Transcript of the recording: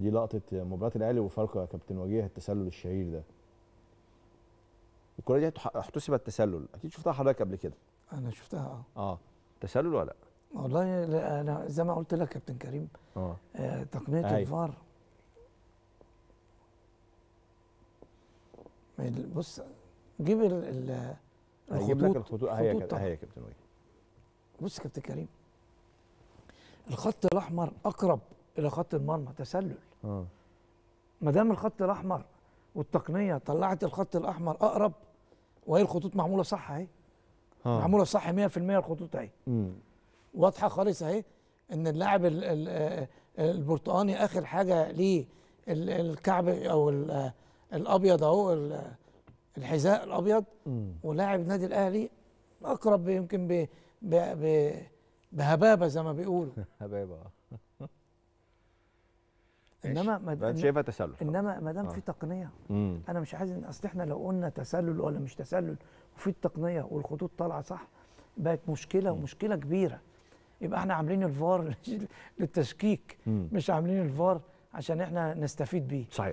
دي لقطه مباراه الاهلي وفاركو يا كابتن وجيه التسلل الشهير ده الكره دي تح- احتسبت تسلل اكيد شفتها حضرتك قبل كده انا شفتها اه اه تسلل ولا لا والله لا، انا زي ما قلت لك يا كابتن كريم اه آه تقنيه أيوة. الفار ال- بص جيب ال ال هيجيب لك الخطوط اهي يا خطوط كابتن طبعا. اهي يا كابتن وجيه بص يا كابتن كريم الخط الاحمر اقرب الى خط المرمى تسلل اه ما دام الخط الاحمر والتقنيه طلعت الخط الاحمر اقرب وهي الخطوط معموله صح اهي اه معموله صح 100% الخطوط اهي امم واضحه خالص اهي ان اللاعب ال- ال- آه، البرتقاني اخر حاجه ليه ال- الكعب او ال- آه، الابيض اهو ال- الحذاء الابيض امم ولاعب النادي الاهلي اقرب يمكن ب ب ب بهبابه زي ما بيقولوا حبايبه انما ما انت شايفها تسلل انما ما دام آه. في تقنيه امم انا مش عايز اصل احنا لو قلنا تسلل ولا مش تسلل وفي التقنيه والخطوط طالعه صح بقت مشكله ومشكله كبيره يبقى احنا عاملين الفار للتشكيك مم. مش عاملين الفار عشان احنا نستفيد بيه صحيح